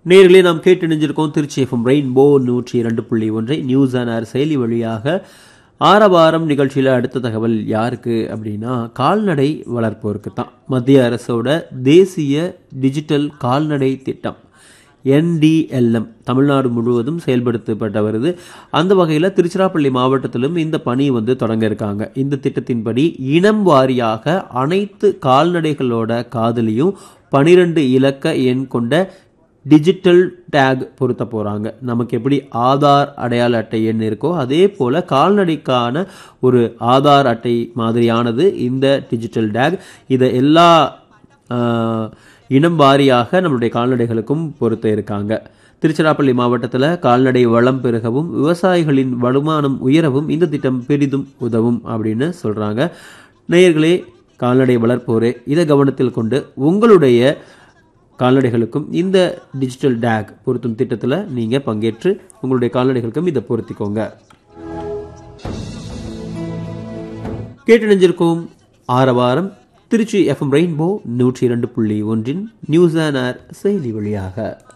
நேர்களே நாம் கேட்டு நினைஞ்சிருக்கோம் திருச்சி எஃப்எம் ரெயின்போ நூற்றி இரண்டு புள்ளி ஒன்றை நியூஸ் அண்ட் ஆர் செயலி வழியாக ஆரவாரம் நிகழ்ச்சியில் அடுத்த தகவல் யாருக்கு அப்படின்னா கால்நடை வளர்ப்போருக்கு தான் மத்திய அரசோட தேசிய டிஜிட்டல் கால்நடை திட்டம் என்டிஎல்எம் தமிழ்நாடு முழுவதும் செயல்படுத்தப்பட்டு வருது அந்த வகையில் திருச்சிராப்பள்ளி மாவட்டத்திலும் இந்த பணி வந்து தொடங்க இருக்காங்க இந்த திட்டத்தின்படி இனம் வாரியாக அனைத்து கால்நடைகளோட காதலியும் பனிரெண்டு இலக்க எண் கொண்ட டிஜிட்டல் டேக் பொருத்த போகிறாங்க நமக்கு எப்படி ஆதார் அடையாள அட்டை எண் இருக்கோ அதே போல் கால்நடைக்கான ஒரு ஆதார் அட்டை மாதிரியானது இந்த டிஜிட்டல் டேக் இதை எல்லா ஆஹ், இனம் வாரியாக நம்மளுடைய கால்நடைகளுக்கும் பொருத்த இருக்காங்க திருச்சிராப்பள்ளி மாவட்டத்தில் கால்நடை வளம் பெருகவும் விவசாயிகளின் வருமானம் உயரவும் இந்த திட்டம் பெரிதும் உதவும் அப்படின்னு சொல்கிறாங்க நேயர்களே கால்நடை வளர்ப்போரே இதை கவனத்தில் கொண்டு உங்களுடைய கால்நடைகளுக்கும் இந்த டிஜிட்டல் டேக் பொருத்தும் திட்டத்தில் நீங்கள் பங்கேற்று உங்களுடைய கால்நடைகளுக்கும் இதை பொருத்திக்கோங்க கேட்டு நினைஞ்சிருக்கோம் ஆரவாரம் திருச்சி எஃப்எம் ரெயின்போ நூற்றி இரண்டு புள்ளி ஒன்றின் நியூஸ் அண்ட் ஆர் செயலி வழியாக